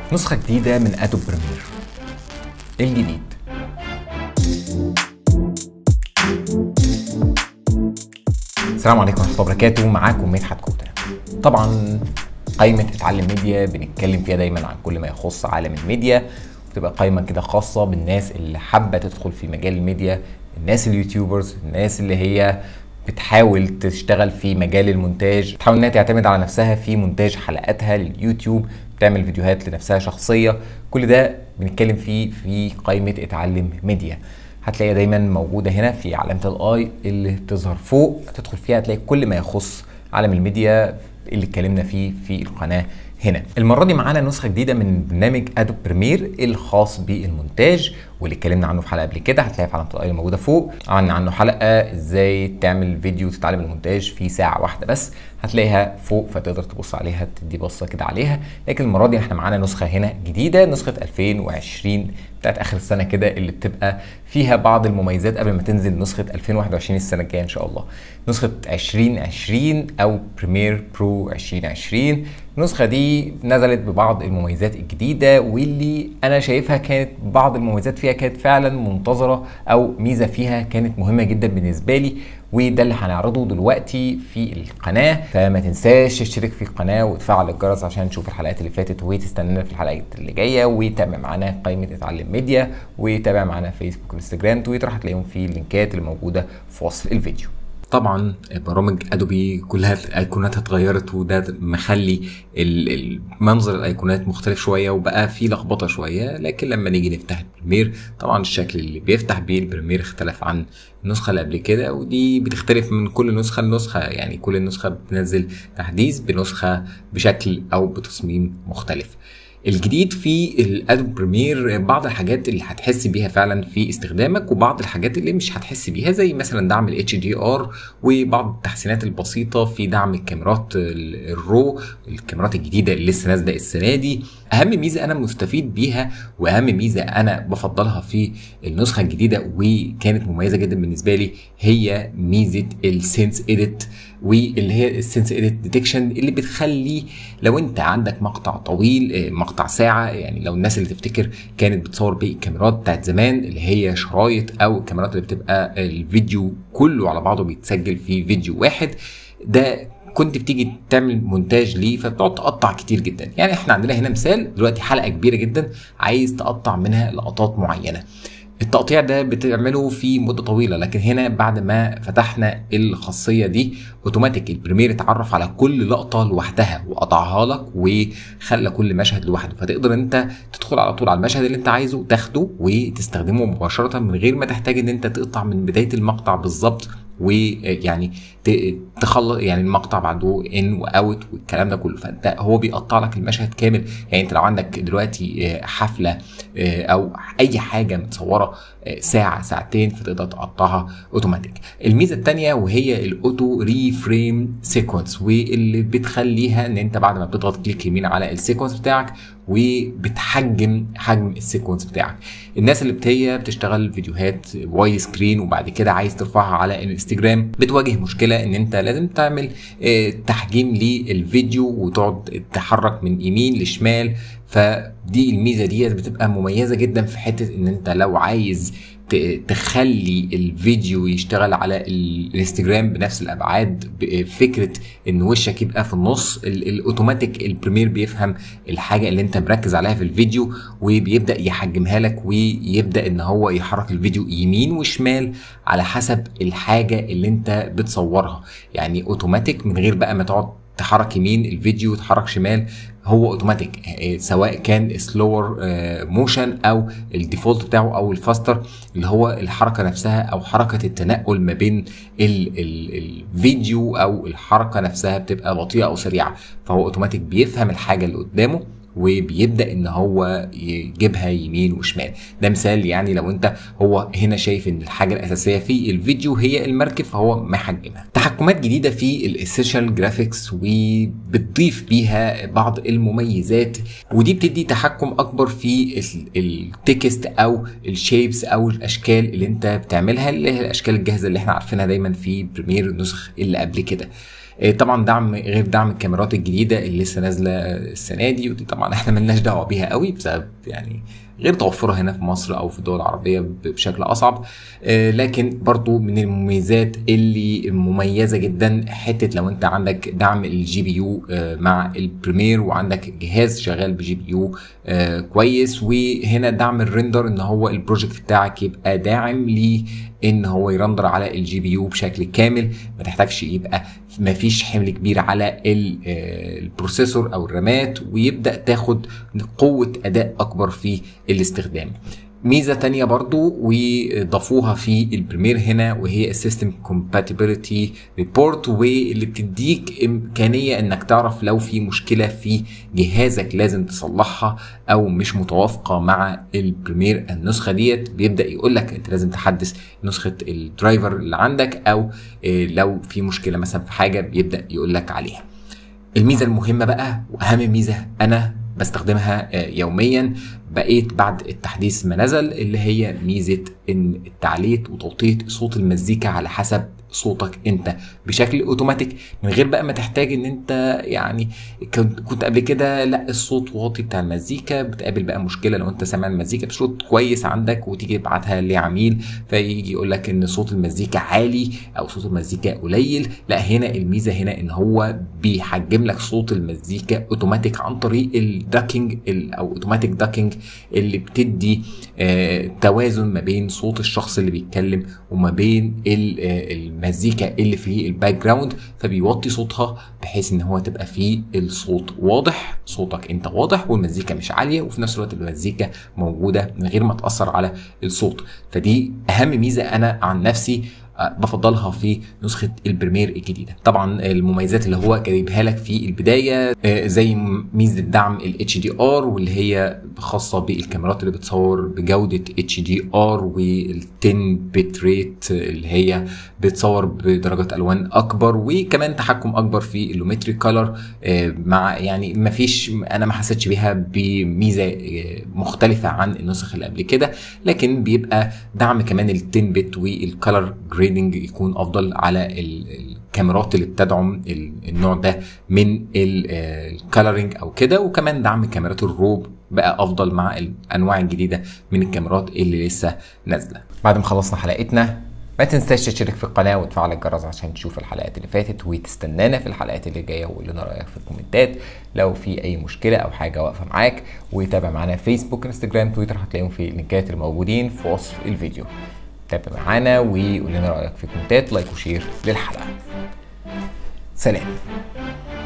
نسخة جديدة من ادوب بريمير الجديد السلام عليكم ورحمة الله وبركاته معاكم مدحت كوتا طبعا قائمة اتعلم ميديا بنتكلم فيها دايما عن كل ما يخص عالم الميديا وتبقى قائمة كده خاصة بالناس اللي حابة تدخل في مجال الميديا الناس اليوتيوبرز الناس اللي هي بتحاول تشتغل في مجال المونتاج بتحاول انها تعتمد على نفسها في مونتاج حلقاتها لليوتيوب بتعمل فيديوهات لنفسها شخصية كل ده بنتكلم فيه في قائمة اتعلم ميديا هتلاقيها دايما موجودة هنا في علامة الاي اللي بتظهر فوق تدخل فيها هتلاقي كل ما يخص عالم الميديا اللي اتكلمنا فيه في القناة هنا المرة دي معانا نسخة جديدة من برنامج ادوب بريمير الخاص بالمونتاج واللي اتكلمنا عنه في حلقة قبل كده هتلاقيها في علامة الاي الموجودة فوق عملنا عنه حلقة ازاي تعمل فيديو تتعلم المونتاج في ساعة واحدة بس هتلاقيها فوق فتقدر تبص عليها تدي بصة كده عليها لكن المرة دي احنا معانا نسخة هنا جديدة نسخة 2020 بتاعت اخر السنة كده اللي بتبقى فيها بعض المميزات قبل ما تنزل نسخة 2021 السنة الجاية ان شاء الله نسخة 2020 او بريمير برو 2020 النسخة دي نزلت ببعض المميزات الجديدة واللي انا شايفها كانت بعض المميزات فيها كانت فعلا منتظرة او ميزة فيها كانت مهمة جدا بالنسبة لي وده اللي هنعرضه دلوقتي في القناه فما تنساش تشترك في القناه وتفعل الجرس عشان تشوف الحلقات اللي فاتت وتستنانا في الحلقات اللي جايه وتابع معانا قائمه اتعلم ميديا وتابع معانا فيسبوك وانستجرام تويتر هتلاقيهم في اللينكات اللي موجوده في وصف الفيديو طبعا برامج ادوبي كلها الايقونات اتغيرت وده مخلي المنظر الايقونات مختلف شويه وبقى في لخبطه شويه لكن لما نيجي نفتح البريمير طبعا الشكل اللي بيفتح بيه البريمير اختلف عن النسخه اللي قبل كده ودي بتختلف من كل نسخه لنسخه يعني كل نسخه بتنزل تحديث بنسخه بشكل او بتصميم مختلف الجديد في الادوب بريمير بعض الحاجات اللي هتحس بيها فعلا في استخدامك وبعض الحاجات اللي مش هتحس بيها زي مثلا دعم الاتش دي ار وبعض التحسينات البسيطه في دعم الكاميرات الرو الكاميرات الجديده اللي لسه نازله السنه دي اهم ميزه انا مستفيد بيها واهم ميزه انا بفضلها في النسخه الجديده وكانت مميزه جدا بالنسبه لي هي ميزه السنس اديت واللي هي السنس اديت ديتكشن اللي بتخلي لو انت عندك مقطع طويل مقطع ساعه يعني لو الناس اللي تفتكر كانت بتصور بالكاميرات بتاعت زمان اللي هي شرايط او الكاميرات اللي بتبقى الفيديو كله على بعضه بيتسجل في فيديو واحد ده كنت بتيجي تعمل مونتاج ليه فبتقعد تقطع كتير جدا يعني احنا عندنا هنا مثال دلوقتي حلقه كبيره جدا عايز تقطع منها لقطات معينه التقطيع ده بتعمله في مده طويله لكن هنا بعد ما فتحنا الخاصيه دي اوتوماتيك البريمير اتعرف على كل لقطه لوحدها وقطعها لك وخلى كل مشهد لوحده فتقدر انت تدخل على طول على المشهد اللي انت عايزه تاخده وتستخدمه مباشره من غير ما تحتاج ان انت تقطع من بدايه المقطع بالظبط ويعني تخلص يعني المقطع بعده ان واوت والكلام ده كله فانت هو بيقطع لك المشهد كامل يعني انت لو عندك دلوقتي حفله او اي حاجه متصوره ساعه ساعتين فتقدر تقطعها اوتوماتيك الميزه الثانيه وهي الاوتو ري فريم سيكونس واللي بتخليها ان انت بعد ما بتضغط كليك يمين على السيكونس بتاعك وبتحجم حجم السيكونس بتاعك الناس اللي هي بتشتغل فيديوهات وايد سكرين وبعد كده عايز ترفعها على الانستجرام بتواجه مشكله ان انت لازم تعمل تحجيم للفيديو وتقعد تحرك من يمين لشمال فدي الميزه ديت بتبقى مميزه جدا في حته ان انت لو عايز تخلي الفيديو يشتغل على الانستجرام بنفس الابعاد فكره ان وشك يبقى في النص الاوتوماتيك البريمير بيفهم الحاجه اللي انت مركز عليها في الفيديو وبيبدا يحجمها لك ويبدا ان هو يحرك الفيديو يمين وشمال على حسب الحاجه اللي انت بتصورها يعني اوتوماتيك من غير بقى ما تقعد تحرك يمين الفيديو تحرك شمال هو اوتوماتيك سواء كان سلور موشن او الديفولت بتاعه او الفاستر اللي هو الحركه نفسها او حركه التنقل ما بين ال ال الفيديو او الحركه نفسها بتبقى بطيئه او سريعه فهو اوتوماتيك بيفهم الحاجه اللي قدامه وبيبدا ان هو يجيبها يمين وشمال ده مثال يعني لو انت هو هنا شايف ان الحاجه الاساسيه في الفيديو هي المركب فهو محجمها تحكمات جديده في الاسيشال جرافيكس وبتضيف بيها بعض المميزات ودي بتدي تحكم اكبر في التكست او الشيبس او الاشكال اللي انت بتعملها اللي هي الاشكال الجاهزه اللي احنا عارفينها دايما في بريمير النسخ اللي قبل كده آه، طبعا دعم غير دعم الكاميرات الجديده اللي لسه نازله السنه دي ودي طبعا احنا ملناش دعوه بيها قوي بسبب يعني غير توفرها هنا في مصر او في الدول العربيه بشكل اصعب آه، لكن برضو من المميزات اللي مميزه جدا حته لو انت عندك دعم الجي بي يو مع البريمير وعندك جهاز شغال بجي بي يو كويس وهنا دعم الريندر ان هو البروجكت بتاعك يبقى داعم ليه ان هو يرندر على الجي بي يو بشكل كامل ما تحتاجش يبقى ما فيش حمل كبير على البروسيسور او الرامات ويبدا تاخد قوه اداء اكبر في الاستخدام ميزه تانية برضو وضافوها في البريمير هنا وهي السيستم كومباتيبلتي ريبورت واللي بتديك امكانيه انك تعرف لو في مشكله في جهازك لازم تصلحها او مش متوافقه مع البريمير النسخه ديت بيبدا يقول لك انت لازم تحدث نسخه الدرايفر اللي عندك او لو في مشكله مثلا في حاجه بيبدا يقول لك عليها الميزه المهمه بقى واهم ميزه انا بستخدمها يوميا بقيت بعد التحديث ما نزل اللي هي ميزه ان التعليق وتوطيط صوت المزيكا على حسب صوتك انت بشكل اوتوماتيك من غير بقى ما تحتاج ان انت يعني كنت قبل كده لا الصوت واطي بتاع المزيكا بتقابل بقى مشكله لو انت سامع المزيكا بصوت كويس عندك وتيجي تبعتها لعميل فيجي يقول لك ان صوت المزيكا عالي او صوت المزيكا قليل لا هنا الميزه هنا ان هو بيحجم لك صوت المزيكا اوتوماتيك عن طريق الداكينج او اوتوماتيك داكينج اللي بتدي آه توازن ما بين صوت الشخص اللي بيتكلم وما بين المزيكا اللي في الباك جراوند فبيوطي صوتها بحيث ان هو تبقى فيه الصوت واضح صوتك انت واضح والمزيكا مش عاليه وفي نفس الوقت المزيكا موجوده من غير ما تاثر على الصوت فدي اهم ميزه انا عن نفسي بفضلها في نسخه البريمير الجديده طبعا المميزات اللي هو جايبها لك في البدايه زي ميزه دعم الاتش دي ار واللي هي خاصه بالكاميرات اللي بتصور بجوده اتش دي ار وال 10 بت ريت اللي هي بتصور بدرجات الوان اكبر وكمان تحكم اكبر في اللومتري كولر مع يعني ما فيش انا ما حسيتش بيها بميزه مختلفه عن النسخ اللي قبل كده لكن بيبقى دعم كمان ال 10 بت والكولر جريدنج يكون افضل على الكاميرات اللي بتدعم النوع ده من الكالرنج او كده وكمان دعم كاميرات الروب بقى افضل مع الانواع الجديده من الكاميرات اللي لسه نازله بعد ما خلصنا حلقتنا ما تنساش تشترك في القناه وتفعل الجرس عشان تشوف الحلقات اللي فاتت وتستنانا في الحلقات اللي جايه وقول لنا رايك في الكومنتات لو في اي مشكله او حاجه واقفه معاك وتابع معانا فيسبوك انستجرام تويتر هتلاقيهم في اللينكات الموجودين في وصف الفيديو تابع معانا وقول لنا رايك في الكومنتات لايك وشير للحلقه سلام